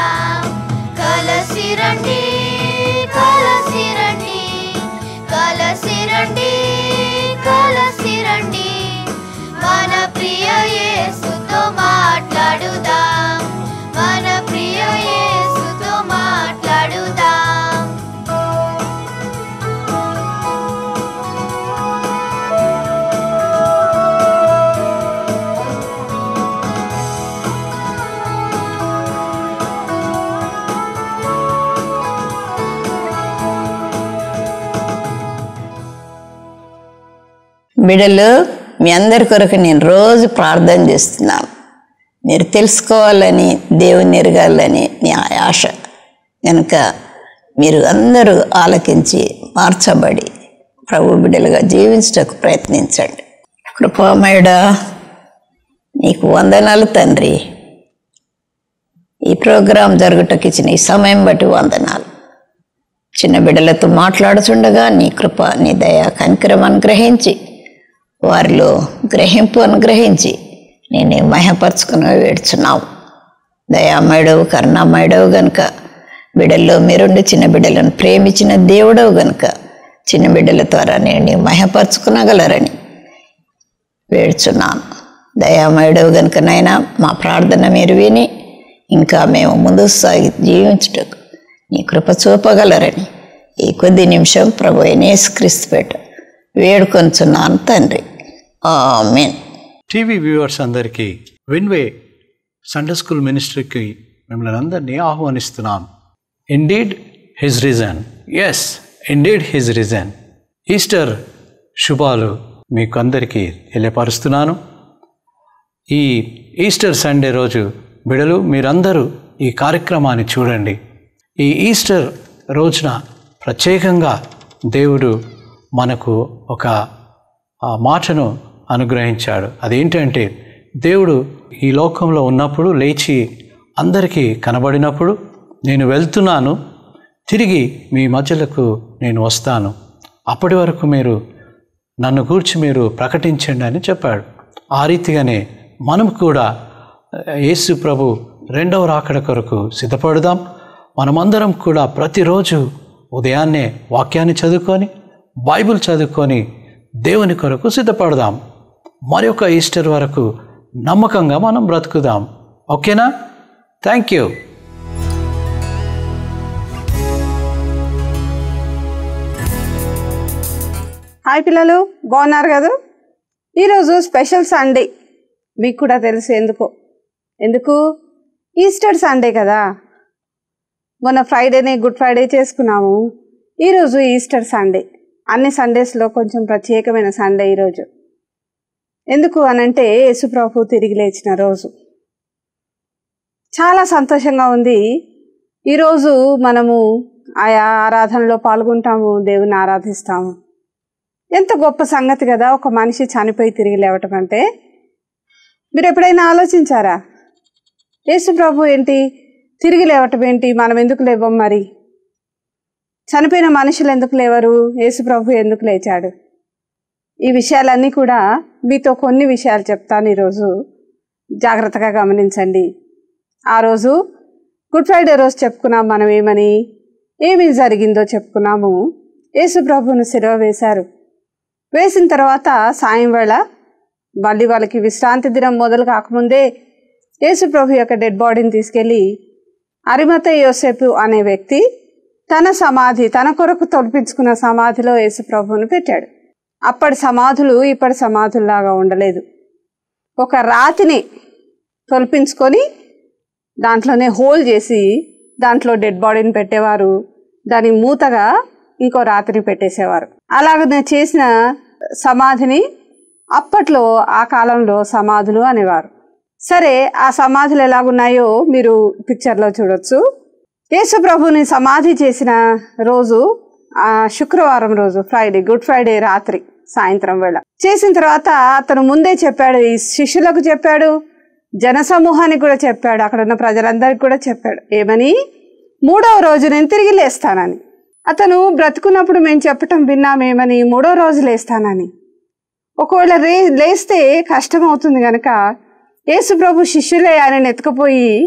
మాట్లాడుదాం కలసి రండి కలసి రండి కలసి రండి కలసి రండి మన ప్రియ యేసుతో మాట్లాడుదాం మన ప్రియ యేసుతో మాట్లాడుదాం బిడ్డలు మీ అందరి కొరకు నేను రోజు ప్రార్థన చేస్తున్నాను మీరు తెలుసుకోవాలని దేవుని ఎరగాలని నా ఆశ కనుక మీరు అందరూ ఆలకించి మార్చబడి ప్రభు బిడ్డలుగా జీవించటకు ప్రయత్నించండి కృపామయుడా నీకు వందనాలు తండ్రి ఈ ప్రోగ్రాం జరుగుటకు ఇచ్చిన ఈ సమయం బట్టి వందనాలు చిన్న బిడ్డలతో మాట్లాడుచుండగా నీ కృప నీ దయ కనికరం అనుగ్రహించి వారిలో గ్రహింపు అనుగ్రహించి నేను మహపరుచుకుని వేడుచున్నావు దయామయుడవు కరుణామయుడవు గనుక బిడ్డల్లో మీరుండి చిన్న బిడ్డలను ప్రేమించిన దేవుడవు గనుక చిన్న బిడ్డల ద్వారా నేను మహపరుచుకునగలరని వేడుచున్నాను దయామయుడవు గనుక నైనా మా ప్రార్థన మీరు విని ఇంకా మేము ముందుకు సాగి జీవించుటకు నీ కృప చూపగలరని ఈ కొద్ది నిమిషం ప్రభు క్రీస్తు పేట వేడుకొంచున్నాను తండ్రి ఆమెన్ టీవీ వ్యూవర్స్ అందరికీ విన్వే సండే స్కూల్ మినిస్ట్రీకి మిమ్మల్ని అందరినీ ఆహ్వానిస్తున్నాం indeed he's risen yes indeed he's risen Easter శుభాలు మీకు అందరికీ తెలియపరుస్తున్నాను ఈ ఈస్టర్ సండే రోజు బిడలు మీరందరూ ఈ కార్యక్రమాన్ని చూడండి ఈ ఈస్టర్ రోజున ప్రత్యేకంగా దేవుడు మనకు ఒక ఆ మాటను అనుగ్రహించాడు అదేంటంటే దేవుడు ఈ లోకంలో ఉన్నప్పుడు లేచి అందరికీ కనబడినప్పుడు నేను వెళ్తున్నాను తిరిగి మీ మధ్యలకు నేను వస్తాను అప్పటి వరకు మీరు నన్ను గూర్చి మీరు ప్రకటించండి అని చెప్పాడు ఆ రీతిగానే మనం కూడా యేసు ప్రభు రెండవ రాకడ కొరకు సిద్ధపడదాం మనమందరం కూడా ప్రతిరోజు ఉదయాన్నే వాక్యాన్ని చదువుకొని బైబిల్ చదువుకొని దేవుని కొరకు సిద్ధపడదాం మరి ఒక ఈస్టర్ వరకు నమ్మకంగా మనం బ్రతుకుదాం ఓకేనా థ్యాంక్ యూ హాయ్ పిల్లలు బాగున్నారు కదా ఈరోజు స్పెషల్ సండే మీకు కూడా తెలుసు ఎందుకు ఎందుకు ఈస్టర్ సండే కదా మొన్న ఫ్రైడేనే గుడ్ ఫ్రైడే చేసుకున్నాము ఈరోజు ఈస్టర్ సండే అన్ని సండేస్లో కొంచెం ప్రత్యేకమైన సండే ఈరోజు ఎందుకు అనంటే యేసుప్రభు తిరిగి లేచిన రోజు చాలా సంతోషంగా ఉంది ఈరోజు మనము ఆయా ఆరాధనలో పాల్గొంటాము దేవుని ఆరాధిస్తాము ఎంత గొప్ప సంగతి కదా ఒక మనిషి చనిపోయి తిరిగి లేవటం అంటే మీరు ఎప్పుడైనా ఆలోచించారా యేసు ప్రభు ఏంటి తిరిగి లేవటం ఏంటి మనం ఎందుకు లేవం మరి చనిపోయిన మనుషులు ఎందుకు లేవరు యేసు ప్రభు ఎందుకు లేచాడు ఈ విషయాలన్నీ కూడా మీతో కొన్ని విషయాలు చెప్తాను ఈరోజు జాగ్రత్తగా గమనించండి ఆ రోజు గుడ్ ఫ్రైడే రోజు చెప్పుకున్నాం మనం ఏమని ఏమి జరిగిందో చెప్పుకున్నాము యేసు ప్రభువును సిలువ వేశారు వేసిన తర్వాత సాయం వేళ మళ్ళీ వాళ్ళకి విశ్రాంతి దినం మొదలు కాకముందే యేసు ప్రభు యొక్క డెడ్ బాడీని తీసుకెళ్ళి అరిమత యోసేపు అనే వ్యక్తి తన సమాధి తన కొరకు తొలిపించుకున్న సమాధిలో యేసు ప్రభువును పెట్టాడు అప్పటి సమాధులు ఇప్పటి సమాధుల్లాగా ఉండలేదు ఒక రాతిని తొలిపించుకొని దాంట్లోనే హోల్ చేసి దాంట్లో డెడ్ బాడీని పెట్టేవారు దాని మూతగా ఇంకో రాతిని పెట్టేసేవారు అలాగనే చేసిన సమాధిని అప్పట్లో ఆ కాలంలో సమాధులు అనేవారు సరే ఆ సమాధులు ఎలాగున్నాయో మీరు పిక్చర్లో చూడొచ్చు యేసు ప్రభుని సమాధి చేసిన రోజు ఆ శుక్రవారం రోజు ఫ్రైడే గుడ్ ఫ్రైడే రాత్రి సాయంత్రం వేళ చేసిన తర్వాత అతను ముందే చెప్పాడు ఈ శిష్యులకు చెప్పాడు జనసమూహానికి కూడా చెప్పాడు అక్కడ ఉన్న ప్రజలందరికీ కూడా చెప్పాడు ఏమని మూడవ రోజు నేను తిరిగి లేస్తానని అతను బ్రతుకున్నప్పుడు మేము చెప్పటం విన్నామేమని మూడో రోజు లేస్తానని ఒకవేళ రే లేస్తే కష్టం అవుతుంది కనుక యేసు ప్రభు శిష్యులే ఆయన ఎత్తుకుపోయి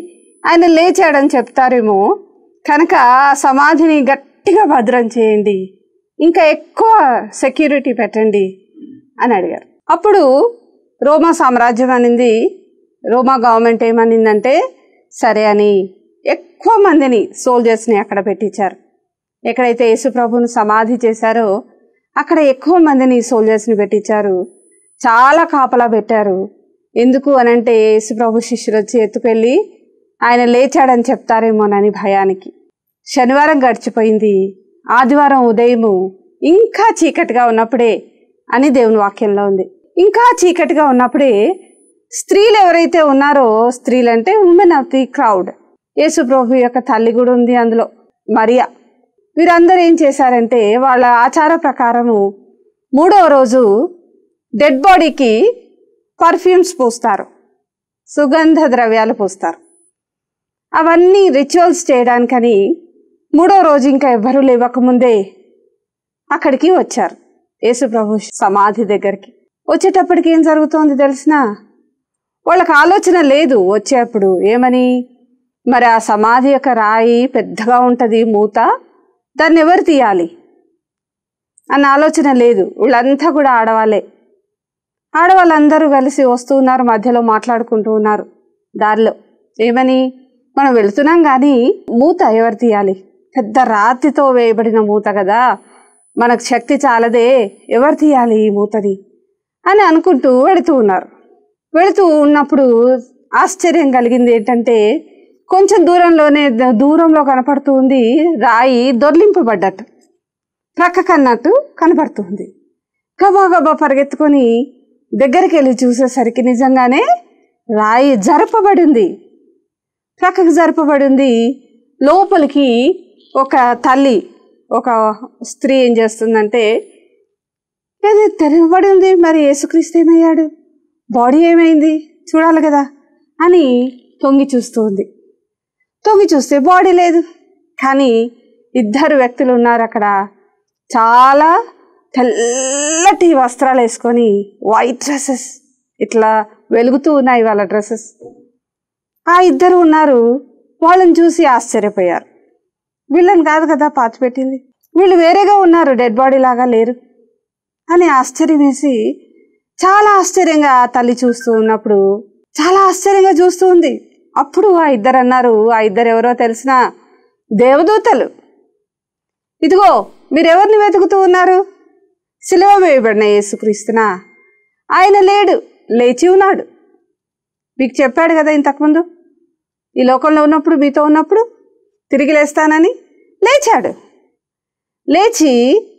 ఆయన లేచాడని చెప్తారేమో కనుక ఆ సమాధిని గట్టిగా భద్రం చేయండి ఇంకా ఎక్కువ సెక్యూరిటీ పెట్టండి అని అడిగారు అప్పుడు రోమా సామ్రాజ్యం అనింది రోమా గవర్నమెంట్ ఏమనిందంటే సరే అని ఎక్కువ మందిని సోల్జర్స్ని అక్కడ పెట్టించారు ఎక్కడైతే యేసుప్రభుని సమాధి చేశారో అక్కడ ఎక్కువ మందిని సోల్జర్స్ని పెట్టించారు చాలా కాపలా పెట్టారు ఎందుకు అనంటే యేసుప్రభు శిష్యులు వచ్చి ఎత్తుకెళ్ళి ఆయన లేచాడని చెప్తారేమోనని భయానికి శనివారం గడిచిపోయింది ఆదివారం ఉదయము ఇంకా చీకటిగా ఉన్నప్పుడే అని దేవుని వాక్యంలో ఉంది ఇంకా చీకటిగా ఉన్నప్పుడే స్త్రీలు ఎవరైతే ఉన్నారో స్త్రీలు అంటే women of the crowd Yesu ప్రభు యొక్క తల్లి కూడా ఉంది అందులో మరియా వీరందరూ ఏం చేశారంటే వాళ్ళ ఆచార ప్రకారము మూడవ రోజు డెడ్ బాడీకి పర్ఫ్యూమ్స్ పూస్తారు సుగంధ ద్రవ్యాలు పూస్తారు అవన్నీ రిచువల్స్ చేయడానికని మూడో రోజు ఇంకా ఎవ్వరూ లేవకముందే అక్కడికి వచ్చారు యేసుప్రభు సమాధి దగ్గరికి వచ్చేటప్పటికి ఏం జరుగుతోంది తెలిసినా వాళ్ళకి ఆలోచన లేదు వచ్చేప్పుడు ఏమని మరి ఆ సమాధి యొక్క రాయి పెద్దగా ఉంటుంది మూత దాన్ని ఎవరు తీయాలి అన్న ఆలోచన లేదు వీళ్ళంతా కూడా ఆడవాళ్ళే ఆడవాళ్ళందరూ కలిసి వస్తూ ఉన్నారు మధ్యలో మాట్లాడుకుంటూ ఉన్నారు దారిలో ఏమని మనం వెళుతున్నాం కానీ మూత ఎవరు తీయాలి పెద్ద రాతితో వేయబడిన మూత కదా మనకు శక్తి చాలదే ఎవరు తీయాలి ఈ మూతని అని అనుకుంటూ వెళుతూ ఉన్నారు వెళుతూ ఉన్నప్పుడు ఆశ్చర్యం కలిగింది ఏంటంటే కొంచెం దూరంలోనే ద- దూరంలో కనపడుతూ ఉంది రాయి దొర్లింపబడ్డట్టు ప్రక్కకన్నట్టు కనపడుతుంది గబా గబా పరిగెత్తుకొని దగ్గరికి వెళ్ళి చూసేసరికి నిజంగానే రాయి జరపబడి ఉంది ప్రక్కకు జరపబడి ఉంది లోపలికి ఒక తల్లి ఒక స్త్రీ ఏం చేస్తుందంటే ఏది తెరవబడి ఉంది మరి యేసుక్రీస్తు ఏమయ్యాడు బాడీ ఏమైంది చూడాలి కదా అని తొంగి చూస్తూ ఉంది తొంగి చూస్తే బాడీ లేదు కానీ ఇద్దరు వ్యక్తులు ఉన్నారు అక్కడ చాలా తెల్లటి వస్త్రాలు వేసుకొని వైట్ డ్రెస్సెస్ ఇట్లా వెలుగుతూ ఉన్నాయి వాళ్ళ డ్రెస్సెస్ ఆ ఇద్దరు ఉన్నారు వాళ్ళని చూసి ఆశ్చర్యపోయారు వీళ్ళని కాదు కదా పాతి పెట్టింది వీళ్ళు వేరేగా ఉన్నారు డెడ్ బాడీ లాగా లేరు అని ఆశ్చర్యం వేసి చాలా ఆశ్చర్యంగా ఆ తల్లి చూస్తూ ఉన్నప్పుడు చాలా ఆశ్చర్యంగా చూస్తూ ఉంది అప్పుడు ఆ ఇద్దరు అన్నారు ఆ ఇద్దరు ఎవరో తెలిసిన దేవదూతలు ఇదిగో మీరెవరిని వెతుకుతూ ఉన్నారు సిలువ వేయబడిన యేసుక్రీస్తునా ఆయన లేడు లేచి ఉన్నాడు మీకు చెప్పాడు కదా ఇంతకుముందు ఈ లోకంలో ఉన్నప్పుడు మీతో ఉన్నప్పుడు తిరిగి లేస్తానని లేచాడు లేచి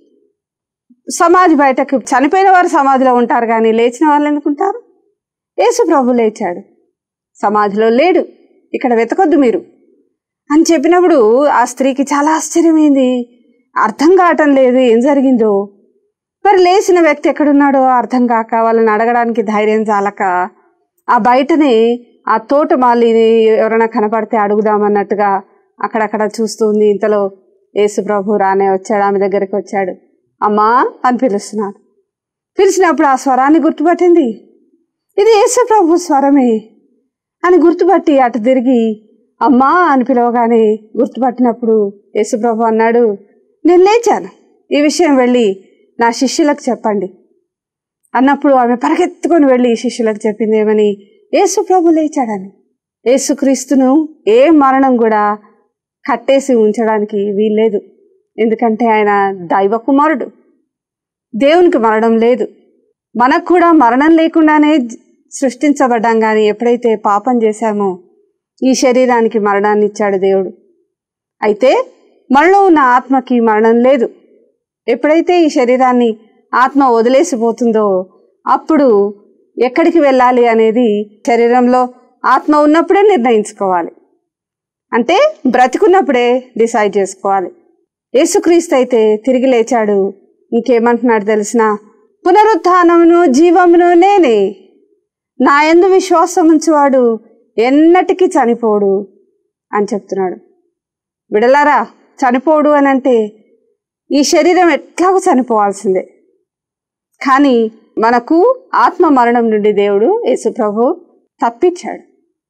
సమాధి బయటకు చనిపోయిన వారు సమాధిలో ఉంటారు కానీ లేచిన వాళ్ళు ఎందుకుంటారు యేసు ప్రభు లేచాడు సమాధిలో లేడు ఇక్కడ వెతకొద్దు మీరు అని చెప్పినప్పుడు ఆ స్త్రీకి చాలా ఆశ్చర్యమైంది అర్థం కావటం లేదు ఏం జరిగిందో మరి లేచిన వ్యక్తి ఎక్కడున్నాడో అర్థం కాక వాళ్ళని అడగడానికి ధైర్యం చాలక ఆ బయటనే ఆ తోట మాలిని ఎవరైనా కనపడితే అడుగుదామన్నట్టుగా అక్కడక్కడ చూస్తూ ఉంది ఇంతలో యేసు ప్రభు రానే వచ్చాడు ఆమె దగ్గరికి వచ్చాడు అమ్మా అని పిలుస్తున్నాడు పిలిచినప్పుడు ఆ స్వరాన్ని గుర్తుపట్టింది ఇది యేసు ప్రభు స్వరమే అని గుర్తుపట్టి అటు తిరిగి అమ్మా అని పిలవగానే గుర్తుపట్టినప్పుడు యేసుప్రభు అన్నాడు నేను లేచాను ఈ విషయం వెళ్ళి నా శిష్యులకు చెప్పండి అన్నప్పుడు ఆమె పరిగెత్తుకొని వెళ్ళి శిష్యులకు చెప్పింది ఏమని యేసు ప్రభు లేచాడని యేసుక్రీస్తును ఏ మరణం కూడా కట్టేసి ఉంచడానికి వీల్లేదు ఎందుకంటే ఆయన దైవ కుమారుడు దేవునికి మరణం లేదు మనకు కూడా మరణం లేకుండానే జ- సృష్టించబడ్డాం కానీ ఎప్పుడైతే పాపం చేశామో ఈ శరీరానికి మరణాన్ని ఇచ్చాడు దేవుడు అయితే మనలో ఉన్న ఆత్మకి మరణం లేదు ఎప్పుడైతే ఈ శరీరాన్ని ఆత్మ వదిలేసిపోతుందో అప్పుడు ఎక్కడికి వెళ్ళాలి అనేది శరీరంలో ఆత్మ ఉన్నప్పుడే నిర్ణయించుకోవాలి అంటే బ్రతికున్నప్పుడే డిసైడ్ చేసుకోవాలి యేసుక్రీస్తు అయితే తిరిగి లేచాడు ఇంకేమంటున్నాడు తెలిసిన పునరుత్థానమును జీవమును నేనే నా ఎందు విశ్వాసం ఉంచువాడు ఎన్నటికీ చనిపోడు అని చెప్తున్నాడు విడలారా చనిపోడు అని అంటే ఈ శరీరం ఎట్లాగో చనిపోవాల్సిందే కానీ మనకు ఆత్మ మరణం నుండి దేవుడు యేసుప్రభు తప్పించాడు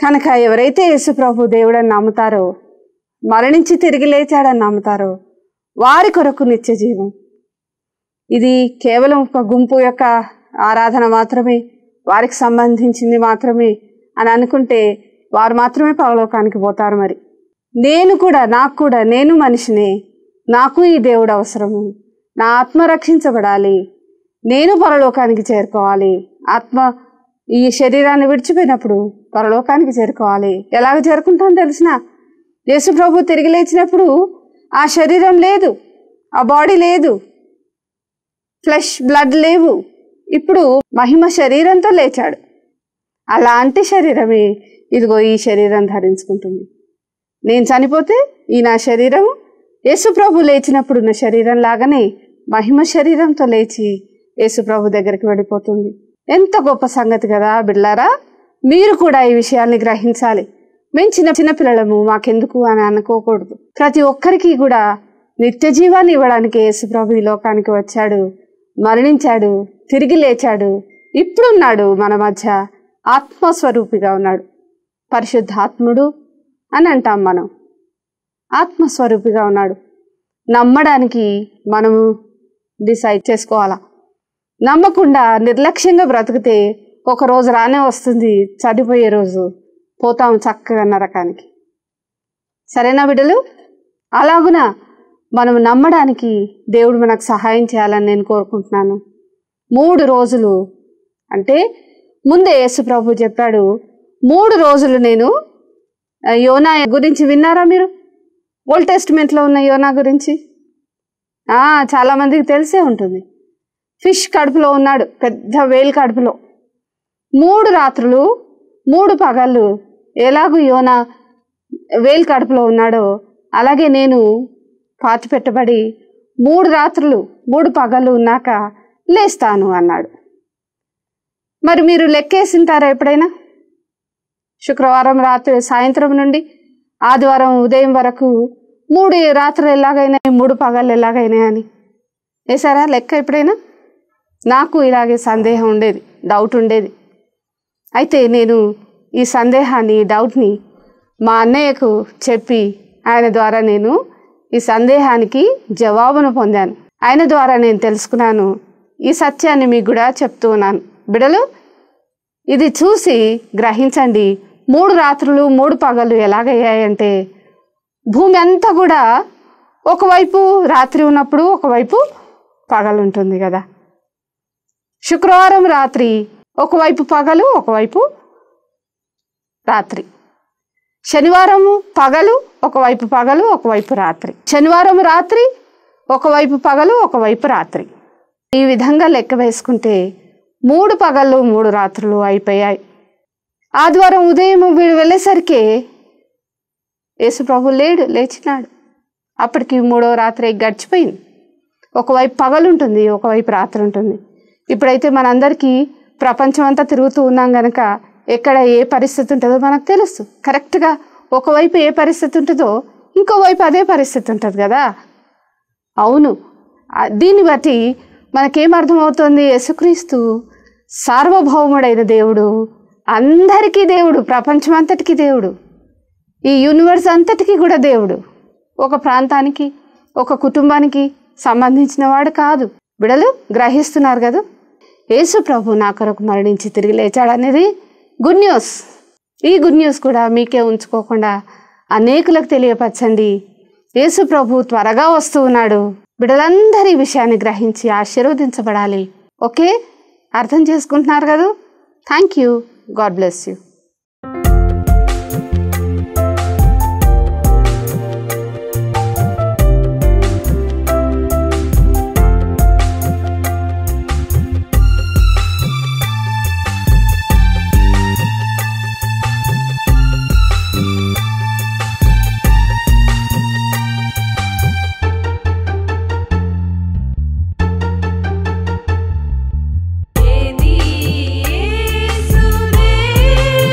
కనుక ఎవరైతే యేసుప్రభు దేవుడని నమ్ముతారో మరణించి తిరిగి లేచాడని నమ్ముతారో వారి కొరకు నిత్య జీవం ఇది కేవలం ఒక గుంపు యొక్క ఆరాధన మాత్రమే వారికి సంబంధించింది మాత్రమే అని అనుకుంటే వారు మాత్రమే పరలోకానికి పోతారు మరి నేను కూడా నాకు కూడా నేను మనిషినే నాకు ఈ దేవుడు అవసరము నా ఆత్మ రక్షించబడాలి నేను పరలోకానికి చేరుకోవాలి ఆత్మ ఈ శరీరాన్ని విడిచిపోయినప్పుడు పరలోకానికి చేరుకోవాలి ఎలాగ చేరుకుంటాను తెలిసిన యేసు ప్రభు తిరిగి లేచినప్పుడు ఆ శరీరం లేదు ఆ బాడీ లేదు ఫ్లెష్ బ్లడ్ లేవు ఇప్పుడు మహిమ శరీరంతో లేచాడు అలాంటి శరీరమే ఇదిగో ఈ శరీరం ధరించుకుంటుంది నేను చనిపోతే ఈ నా శరీరం యేసుప్రభు లేచినప్పుడు ఉన్న శరీరం లాగానే మహిమ శరీరంతో లేచి యేసుప్రభు దగ్గరికి వెళ్ళిపోతుంది ఎంత గొప్ప సంగతి కదా బిడ్లారా మీరు కూడా ఈ విషయాన్ని గ్రహించాలి మేము చిన్న చిన్న పిల్లలము మాకెందుకు అని అనుకోకూడదు ప్రతి ఒక్కరికి కూడా నిత్య జీవాన్ని ఇవ్వడానికి యేసుప్రభు ఈ లోకానికి వచ్చాడు మరణించాడు తిరిగి లేచాడు ఇప్పుడున్నాడు మన మధ్య ఆత్మస్వరూపిగా ఉన్నాడు పరిశుద్ధాత్ముడు అని అంటాం మనం ఆత్మస్వరూపిగా ఉన్నాడు నమ్మడానికి మనము డిసైడ్ చేసుకోవాలా నమ్మకుండా నిర్లక్ష్యంగా బ్రతికితే ఒక రోజు రానే వస్తుంది చనిపోయే రోజు పోతాం చక్కగా నరకానికి సరేనా బిడ్డలు అలాగున మనం నమ్మడానికి దేవుడు మనకు సహాయం చేయాలని నేను కోరుకుంటున్నాను మూడు రోజులు అంటే ముందే యేసు ప్రభు చెప్పాడు మూడు రోజులు నేను ఆ, యోనా గురించి విన్నారా మీరు ఓల్డ్ టెస్ట్మెంట్లో ఉన్న యోనా గురించి ఆ, చాలామందికి తెలిసే ఉంటుంది ఫిష్ కడుపులో ఉన్నాడు పెద్ద వేలు కడుపులో మూడు రాత్రులు మూడు పగళ్ళు ఎలాగూ యోనా వేలు కడుపులో ఉన్నాడో అలాగే నేను పాతి పెట్టబడి మూడు రాత్రులు మూడు పగళ్ళు ఉన్నాక లేస్తాను అన్నాడు మరి మీరు లెక్కేసింటారా ఎప్పుడైనా శుక్రవారం రాత్రి సాయంత్రం నుండి ఆదివారం ఉదయం వరకు మూడు రాత్రులు ఎలాగైనా మూడు పగళ్ళు ఎలాగైనా అని వేసారా లెక్క ఎప్పుడైనా నాకు ఇలాగే సందేహం ఉండేది డౌట్ ఉండేది అయితే నేను ఈ సందేహాన్ని ఈ డౌట్ని మా అన్నయ్యకు చెప్పి ఆయన ద్వారా నేను ఈ సందేహానికి జవాబును పొందాను ఆయన ద్వారా నేను తెలుసుకున్నాను ఈ సత్యాన్ని మీకు కూడా చెప్తూ ఉన్నాను బిడలు ఇది చూసి గ్రహించండి మూడు రాత్రులు మూడు పగలు ఎలాగయ్యాయంటే భూమి అంతా కూడా ఒకవైపు రాత్రి ఉన్నప్పుడు ఒకవైపు పగలు ఉంటుంది కదా శుక్రవారం రాత్రి ఒకవైపు పగలు ఒకవైపు రాత్రి శనివారము పగలు ఒకవైపు పగలు ఒకవైపు రాత్రి శనివారం రాత్రి ఒకవైపు పగలు ఒకవైపు రాత్రి ఈ విధంగా లెక్క వేసుకుంటే మూడు పగళ్ళు మూడు రాత్రులు అయిపోయాయి ఆదివారం ఉదయం వీడు వెళ్ళేసరికి యేసుప్రభు లేడు లేచినాడు అప్పటికి మూడో రాత్రి గడిచిపోయింది ఒకవైపు పగలు ఉంటుంది ఒకవైపు రాత్రి ఉంటుంది ఇప్పుడైతే మనందరికీ ప్రపంచం అంతా తిరుగుతూ ఉన్నాం గనక ఎక్కడ ఏ పరిస్థితి ఉంటుందో మనకు తెలుసు కరెక్ట్గా ఒకవైపు ఏ పరిస్థితి ఉంటుందో ఇంకోవైపు అదే పరిస్థితి ఉంటుంది కదా అవును ఆ, దీన్ని బట్టి మనకేం అర్థమవుతుంది యేసుక్రీస్తు సార్వభౌముడైన దేవుడు అందరికీ దేవుడు ప్రపంచం అంతటికీ దేవుడు ఈ యూనివర్స్ అంతటికీ కూడా దేవుడు ఒక ప్రాంతానికి ఒక కుటుంబానికి సంబంధించిన వాడు కాదు బిడలు గ్రహిస్తున్నారు కదా యేసు ప్రభు నా కొరకు మరణించి తిరిగి లేచాడనేది గుడ్ న్యూస్ ఈ గుడ్ న్యూస్ కూడా మీకే ఉంచుకోకుండా అనేకులకు తెలియపరచండి యేసు ప్రభు త్వరగా వస్తూ ఉన్నాడు బిడలందరి విషయాన్ని గ్రహించి ఆశీర్వదించబడాలి ఓకే అర్థం చేసుకుంటున్నారు కదా thank you God bless you ఏది యేసునే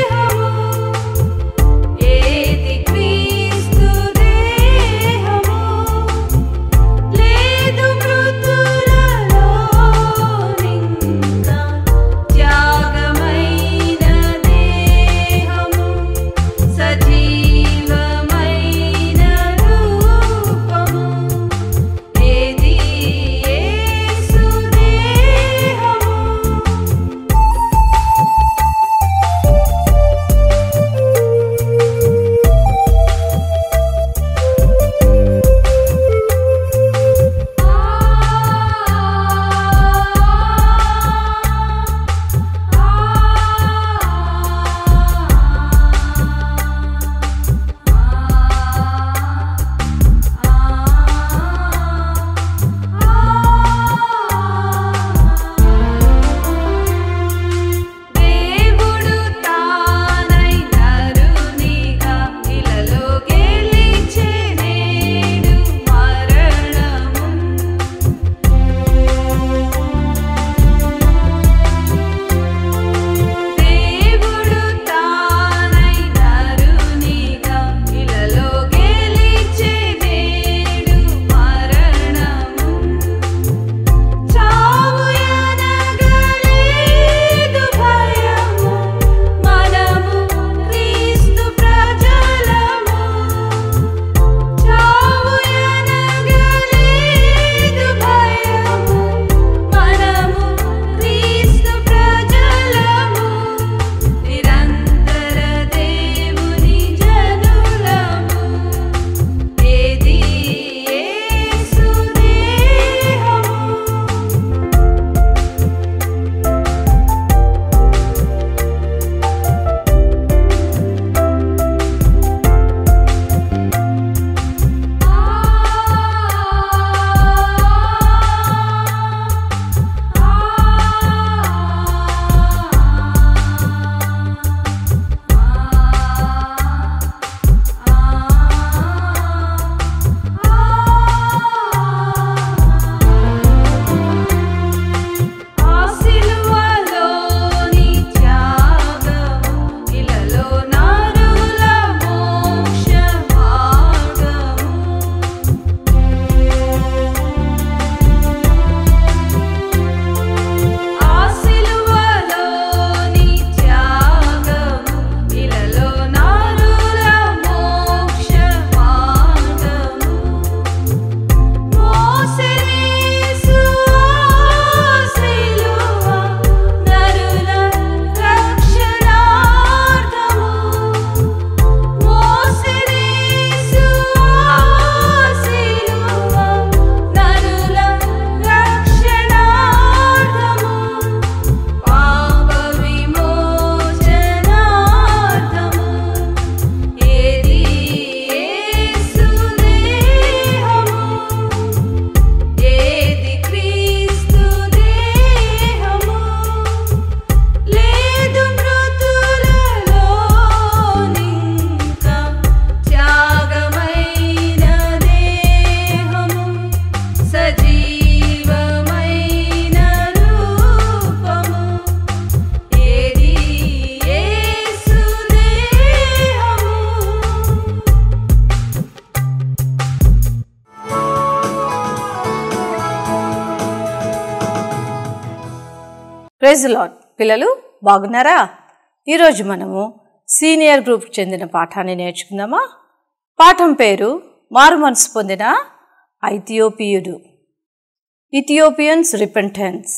ప్రైజ్ లాడ్ పిల్లలు బాగున్నారా ఈరోజు మనము సీనియర్ గ్రూప్కి చెందిన పాఠాన్ని నేర్చుకుందామా పాఠం పేరు మారు మనసు పొందిన ఐథియోపియుడు ఇథియోపియన్స్ రిపెంటెన్స్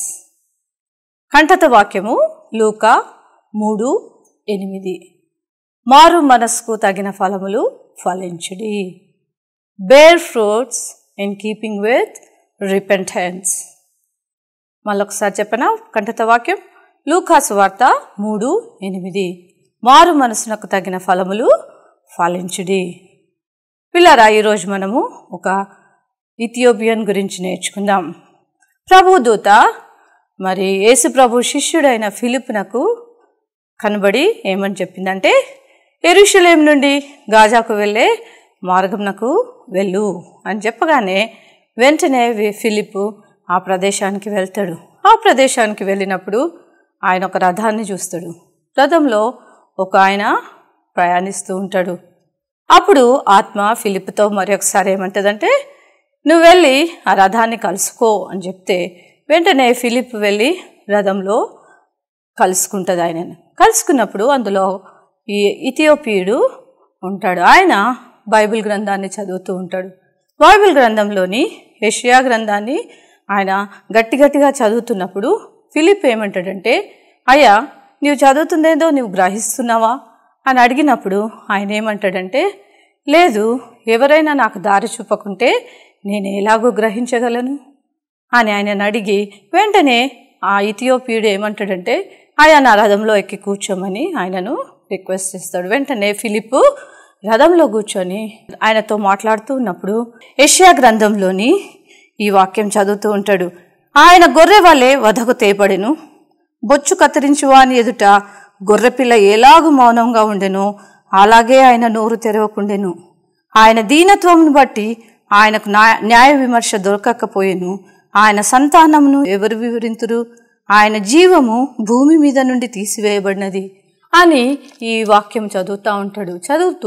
కంఠత వాక్యము లూకా మూడు ఎనిమిది మారు మనస్కు తగిన ఫలములు ఫలించుడి bear fruits in keeping with repentance మళ్ళొకసారి చెప్పనా కంఠత వాక్యం లూకాసు వార్త మూడు ఎనిమిది మారు మనసునకు తగిన ఫలములు ఫలించుడి పిల్లరా ఈరోజు మనము ఒక ఇథియోపియన్ గురించి నేర్చుకుందాం ప్రభు దూత మరి యేసు ప్రభు శిష్యుడైన ఫిలిప్నకు కనబడి ఏమని చెప్పిందంటే ఎరుషలేం నుండి గాజాకు వెళ్ళే మార్గంనకు వెళ్ళు అని చెప్పగానే వెంటనే వి- ఫిలిప్ ఆ ప్రదేశానికి వెళ్తాడు ఆ ప్రదేశానికి వెళ్ళినప్పుడు ఆయన ఒక రథాన్ని చూస్తాడు రథంలో ఒక ఆయన ప్రయాణిస్తూ ఉంటాడు అప్పుడు ఆత్మ ఫిలిప్తో మరి ఒకసారి ఏమంటుందంటే నువ్వు వెళ్ళి ఆ రథాన్ని కలుసుకో అని చెప్తే వెంటనే ఫిలిప్ వెళ్ళి రథంలో కలుసుకుంటుంది ఆయనని కలుసుకున్నప్పుడు అందులో ఈ ఇథియోపియుడు ఉంటాడు ఆయన బైబిల్ గ్రంథాన్ని చదువుతూ ఉంటాడు బైబిల్ గ్రంథంలోని యెషయా గ్రంథాన్ని ఆయన గట్టి గట్టిగా చదువుతున్నప్పుడు ఫిలిప్ ఏమంటాడంటే అయ్యా నీవు చదువుతుందేదో నువ్వు గ్రహిస్తున్నావా అని అడిగినప్పుడు ఆయన ఏమంటాడంటే లేదు ఎవరైనా నాకు దారి చూపకుంటే నేను ఎలాగో గ్రహించగలను అని ఆయనను అడిగి వెంటనే ఆ ఇథియోపియుడు ఏమంటాడంటే ఆయా నా రథంలో ఎక్కి కూర్చోమని ఆయనను రిక్వెస్ట్ చేస్తాడు వెంటనే ఫిలిప్ రథంలో కూర్చొని ఆయనతో మాట్లాడుతూ ఉన్నప్పుడు ఏషియా గ్రంథంలోని ఈ వాక్యం చదువుతూ ఉంటాడు ఆయన గొర్రె వలె వధకు తేపడెను బొచ్చు కత్తిరించి వాని ఎదుట గొర్రెపిల్ల ఎలాగు మౌనంగా ఉండెనో అలాగే ఆయన నోరు తెరవకుండెను ఆయన దీనత్వమును బట్టి ఆయనకు న్యాయ న్యాయ విమర్శ దొరకకపోయెను ఆయన సంతానమును ఎవరు వివరింతురు ఆయన జీవము భూమి మీద నుండి తీసివేయబడినది అని ఈ వాక్యం చదువుతూ ఉంటాడు చదువుతూ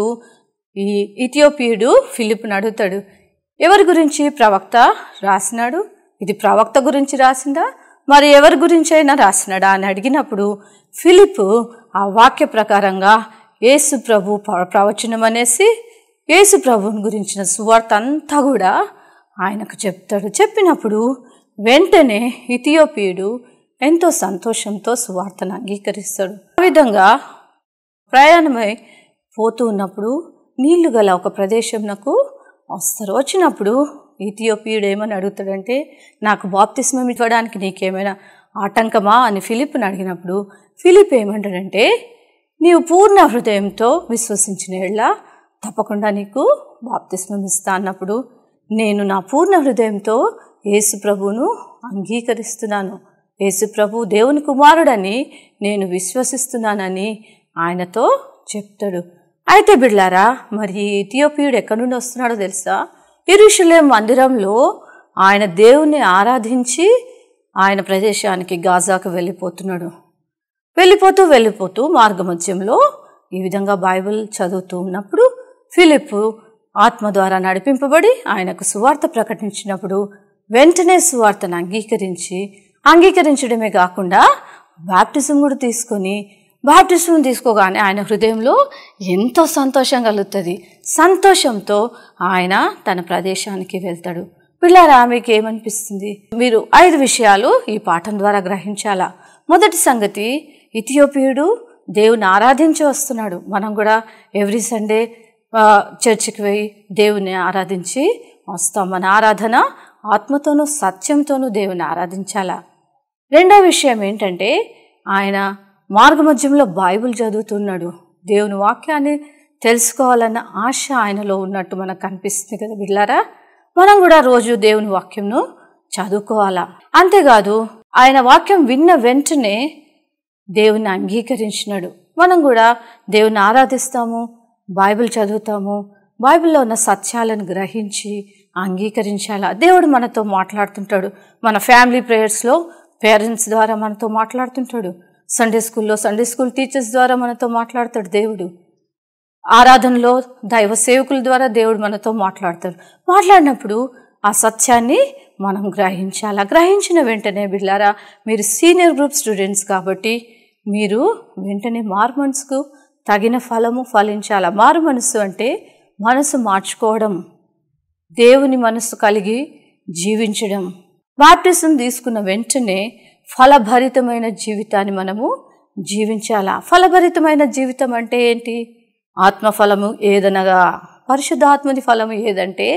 ఈ ఇథియోపియుడు ఫిలిప్ను అడుగుతాడు ఎవరి గురించి ప్రవక్త రాసినాడు ఇది ప్రవక్త గురించి రాసిందా మరి ఎవరి గురించి అయినా రాసినాడా అని అడిగినప్పుడు ఫిలిప్ ఆ వాక్య ప్రకారంగా యేసు ప్రభు ప్ర- ప్రవచనం అనేసి యేసు ప్రభువుని గురించిన సువార్త అంతా కూడా ఆయనకు చెప్తాడు చెప్పినప్పుడు వెంటనే ఇథియోపియుడు ఎంతో సంతోషంతో సువార్తను అంగీకరిస్తాడు ఆ విధంగా ప్రయాణమై పోతూ ఉన్నప్పుడు నీళ్లు గల ఒక ప్రదేశంనకు వస్తారు వచ్చినప్పుడు ఇథియోపియుడు ఏమని అడుగుతాడంటే నాకు బాప్తిస్మం ఇవ్వడానికి నీకేమైనా ఆటంకమా అని ఫిలిప్ని అడిగినప్పుడు ఫిలిప్ ఏమంటాడంటే నీవు పూర్ణ హృదయంతో విశ్వసించిన ఎళ్ళ తప్పకుండా నీకు బాప్తిస్మం ఇస్తా అన్నప్పుడు నేను నా పూర్ణ హృదయంతో యేసు ప్రభువును అంగీకరిస్తున్నాను యేసు ప్రభు దేవుని కుమారుడని నేను విశ్వసిస్తున్నానని ఆయనతో చెప్తాడు అయితే బిడ్లారా మరి ఈ ఇథియోపియుడు ఎక్కడి నుండి వస్తున్నాడో తెలుసా ఇరుషులేం మందిరంలో ఆయన దేవుణ్ణి ఆరాధించి ఆయన ప్రదేశానికి గాజాకు వెళ్ళిపోతున్నాడు వెళ్ళిపోతూ వెళ్ళిపోతూ మార్గమధ్యంలో ఈ విధంగా బైబిల్ చదువుతూ ఉన్నప్పుడు ఫిలిప్ ఆత్మ ద్వారా నడిపింపబడి ఆయనకు సువార్త ప్రకటించినప్పుడు వెంటనే సువార్తను అంగీకరించి అంగీకరించడమే కాకుండా బాప్టిజం కూడా తీసుకొని బాప్టిజం తీసుకోగానే ఆయన హృదయంలో ఎంతో సంతోషం కలుగుతుంది సంతోషంతో ఆయన తన ప్రదేశానికి వెళ్తాడు పిల్లారా మీకు ఏమనిపిస్తుంది మీరు ఐదు విషయాలు ఈ పాఠం ద్వారా గ్రహించాలా మొదటి సంగతి ఇథియోపియుడు దేవుని ఆరాధించి వస్తున్నాడు మనం కూడా ఎవ్రీ సండే ఆ, చర్చికి పోయి దేవుని ఆరాధించి వస్తాం మన ఆరాధన ఆత్మతోనూ సత్యంతోనూ దేవుని ఆరాధించాలా రెండో విషయం ఏంటంటే ఆయన మార్గమధ్యంలో బైబిల్ చదువుతున్నాడు దేవుని వాక్యాన్ని తెలుసుకోవాలన్న ఆశ ఆయనలో ఉన్నట్టు మనకు కనిపిస్తుంది కదా బిడ్లారా మనం కూడా రోజు దేవుని వాక్యంను చదువుకోవాలా అంతేకాదు ఆయన వాక్యం విన్న వెంటనే దేవుని అంగీకరించినాడు మనం కూడా దేవుని ఆరాధిస్తాము బైబిల్ చదువుతాము బైబిల్లో ఉన్న సత్యాలను గ్రహించి అంగీకరించాలా దేవుడు మనతో మాట్లాడుతుంటాడు మన ఫ్యామిలీ ప్రేయర్స్లో పేరెంట్స్ ద్వారా మనతో మాట్లాడుతుంటాడు సండే స్కూల్లో సండే స్కూల్ టీచర్స్ ద్వారా మనతో మాట్లాడతాడు దేవుడు ఆరాధనలో దైవ సేవకుల ద్వారా దేవుడు మనతో మాట్లాడతాడు మాట్లాడినప్పుడు ఆ సత్యాన్ని మనం గ్రహించాలా గ్రహించిన వెంటనే బిడ్లారా మీరు సీనియర్ గ్రూప్ స్టూడెంట్స్ కాబట్టి మీరు వెంటనే మారు మనసుకు తగిన ఫలము ఫలించాలా మారు మనసు అంటే మనసు మార్చుకోవడం దేవుని మనసు కలిగి జీవించడం బాప్టిజం తీసుకున్న వెంటనే ఫలభరితమైన జీవితాన్ని మనము జీవించాలా ఫలభరితమైన జీవితం అంటే ఏంటి ఆత్మఫలము ఏదనగా పరిశుద్ధాత్మని ఫలము ఏదంటే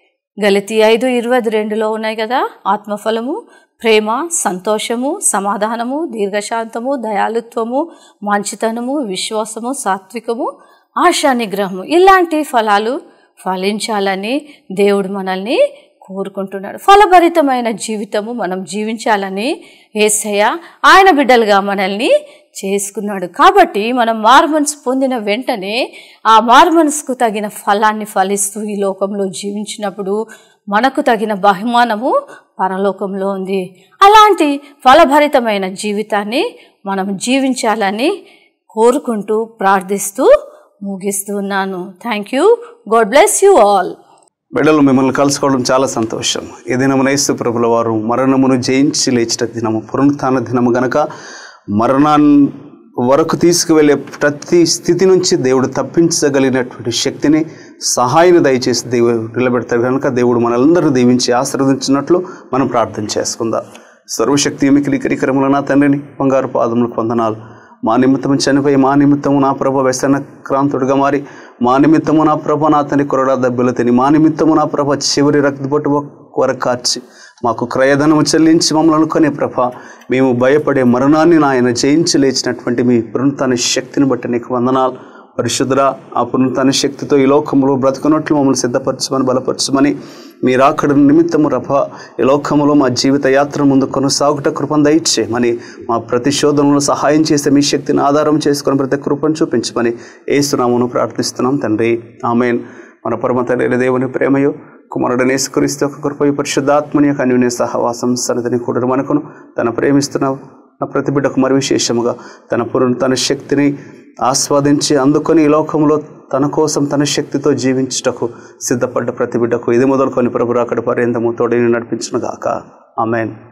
గలతి ఐదు ఇరవై రెండులో ఉన్నాయి కదా ఆత్మఫలము ప్రేమ సంతోషము సమాధానము దీర్ఘశాంతము దయాలుత్వము మంచితనము విశ్వాసము సాత్వికము ఆశా నిగ్రహము ఇలాంటి ఫలాలు ఫలించాలని దేవుడు మనల్ని కోరుకుంటున్నాడు ఫలభరితమైన జీవితము మనం జీవించాలని ఏసయ్య ఆయన బిడ్డలుగా మనల్ని చేసుకున్నాడు కాబట్టి మనం మారుమనసు పొందిన వెంటనే ఆ మారుమనసుకు తగిన ఫలాన్ని ఫలిస్తూ ఈ లోకంలో జీవించినప్పుడు మనకు తగిన బహుమానము పరలోకంలో ఉంది అలాంటి ఫలభరితమైన జీవితాన్ని మనం జీవించాలని కోరుకుంటూ ప్రార్థిస్తూ ముగిస్తున్నాను thank you God bless you all బిడ్డలు మిమ్మల్ని కలుసుకోవడం చాలా సంతోషం ఈ దినము నేస్తు ప్రభుల వారు మరణమును జయించి లేచిన దినము పునరుత్థాన దినము గనక మరణాన్ని వరకు తీసుకువెళ్ళే ప్రతి స్థితి నుంచి దేవుడు తప్పించగలిగినటువంటి శక్తిని సహాయాన్ని దయచేసి దేవుడు నిలబెడతాడు కనుక దేవుడు మనలందరూ దీవించి ఆశీర్వదించినట్లు మనం ప్రార్థన చేసుకుందాం సర్వశక్తి మికిలి కరికరముల నా తండ్రిని బంగారు పాదములకు వందనాలు మా నిమిత్తము చనిపోయి మా నిమిత్తము నా ప్రభ వ్యసన క్రాంతుడిగా మారి మా నిమిత్తము నా ప్రభ నా తని కొరడా దెబ్బలు తిని మా నిమిత్తము నా ప్రభ చివరి రక్తబొట్టు వరకు కార్చి మాకు క్రయధనము చెల్లించి మమ్మల్ని అనుకునే ప్రభ మేము భయపడే మరణాన్ని నాయన జయించి లేచినటువంటి మీ పునరుత్న శక్తిని బట్టి నీకు వందనాలు పరిశుద్ధ ఆ పునరుత్న శక్తితో ఈ లోకంలో బ్రతుకున్నట్లు మమ్మల్ని సిద్ధపరచమని బలపరచమని మీరు అక్కడ నిమిత్తము రభ ఈ లోకములో మా జీవిత యాత్ర ముందు కొనసాగుట కృపను దయచేయమని మా ప్రతి శోధనలో సహాయం చేసే మీ శక్తిని ఆధారం చేసుకొని ప్రతి కృపను చూపించమని ఏసునామను ప్రార్థిస్తున్నాం తండ్రి ఆమెన్ మన పరమ తండ్రి దేవుని ప్రేమయో కుమారుడు నేసుకరిస్తే ఒక కృపయు పరిశుద్ధాత్మని యొక్క అన్యోన్య సహవాసం సన్నిధిని కూడా మనకును తన ప్రేమిస్తున్నావు నా ప్రతి బిడ్డకు మరి విశేషముగా తన పురుని తన శక్తిని ఆస్వాదించి అందుకొని ఈ లోకంలో తన కోసం తన శక్తితో జీవించుటకు సిద్ధపడ్డ ప్రతి బిడ్డకు ఇది మొదలుకొని ప్రభు అక్కడ పర్యంతము తోడని నడిపించును గాక ఆమెన్